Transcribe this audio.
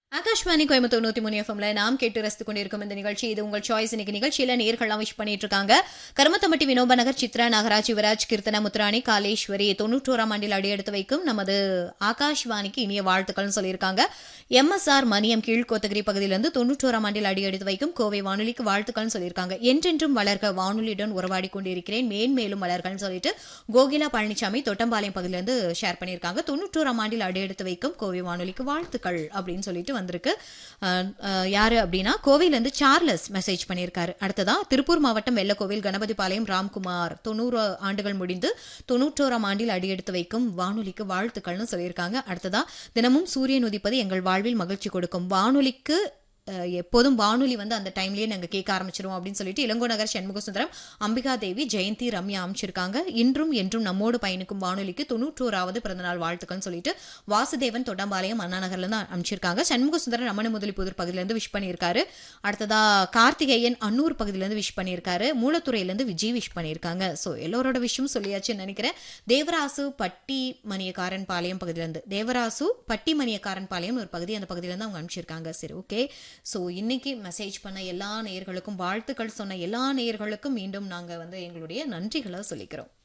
ஆகாஷ்வாணி கோயம்புத்தூர் நூத்தி மூணு எஃப்எம்ல நாம் கேட்டு ரசித்து கொண்டிருக்கும் இந்த நிகழ்ச்சி இது உங்கள் சாய்ஸ் இன்னைக்கு நிகழ்ச்சியில நேர்கள்லாம் விஷ் பண்ணிட்டு இருக்காங்க கருமத்தம்பட்டி வினோப நகர் சித்ரா நாகராஜ் யுவராஜ் கீர்த்தனா முத்துராணி காலேஸ்வரி தொண்ணூற்றோராம் ஆண்டில் அடியெடுத்து வைக்கும் நமது ஆகாஷ்வாணிக்கு இனிய வாழ்த்துக்கள்னு சொல்லியிருக்காங்க எம்எஸ்ஆர் மணியம் கீழ்கோத்தகிரி பகுதியிலிருந்து தொண்ணூற்றோராம் ஆண்டில் அடியெடுத்து வைக்கும் கோவை வானொலிக்கு வாழ்த்துக்கள்னு சொல்லியிருக்காங்க என்றென்றும் வளர்க வானொலியுடன் உறவாடி கொண்டிருக்கிறேன் மேன்மேலும் வளர்கள்னு சொல்லிட்டு கோகிலா பழனிசாமி தொட்டம்பாளையம் பகுதியிலிருந்து ஷேர் பண்ணியிருக்காங்க தொண்ணூற்றோராம் ஆண்டில் அடியெடுத்து வைக்கும் கோவை வானொலிக்கு வாழ்த்துக்கள் அப்படின்னு சொல்லிட்டு வந்திருக்கு அஹ், அஹ், யாரு அப்படின்னா கோவையிலேருந்து சார்லஸ் மெசேஜ் பண்ணியிருக்காரு அடுத்ததா திருப்பூர் மாவட்டம் வெள்ளக்கோவில் கணபதிபாளையம் ராம்குமார் தொண்ணூறு ஆண்டுகள் முடிந்து தொண்ணூற்றோராம் ஆண்டில் அடியெடுத்து வைக்கும் வானொலிக்கு வாழ்த்துக்கள்னு சொல்லியிருக்காங்க அடுத்ததா தினமும் சூரியன் உதிப்பது எங்கள் வாழ்வில் மகிழ்ச்சி கொடுக்கும் வானொலிக்கு அஹ், எப்போதும் வானொலி வந்து அந்த டைம்லயே நாங்க கேட்க ஆரம்பிச்சிருவோம் அப்படின்னு சொல்லிட்டு இளங்கோ நகர் சண்முக சுந்தரம் அம்பிகா தேவி ஜெயந்தி ரம்யா அமைச்சிருக்காங்க இன்றும் என்றும் நம்மோடு பயணிக்கும் வானொலிக்கு தொண்ணூற்றோராவது பிறந்தநாள் வாழ்த்துக்கள்னு சொல்லிட்டு வாசுதேவன் தொட்டம்பாளையம் அண்ணா நகர்ல இருந்து அமைச்சிருக்காங்க சண்முக சுந்தரம் ரமண முதலிப்புதூர் பகுதியிலேருந்து விஷ் பண்ணியிருக்காரு அடுத்ததா கார்த்திகேயன் அன்னூர் பகுதியிலேருந்து விஷ் பண்ணியிருக்காரு மூலத்துறையிலேருந்து விஜய் விஷ் பண்ணியிருக்காங்க ஸோ எல்லோரோட விஷயம் சொல்லியாச்சுன்னு நினைக்கிறேன் தேவராசு பட்டி மணியக்காரன் பாளையம் பகுதியிலேருந்து தேவராசு பட்டி மணியக்காரன் பாளையம் ஒரு பகுதி அந்த பகுதியிலேருந்து அவங்க அனுப்பிச்சிருக்காங்க சரி ஓகே ஸோ இன்னைக்கு மெசேஜ் பண்ண எல்லா நேயர்களுக்கும் வாழ்த்துக்கள் சொன்ன எல்லா நேயர்களுக்கும் மீண்டும் நாங்கள் வந்து எங்களுடைய நன்றிகளை சொல்லிக்கிறோம்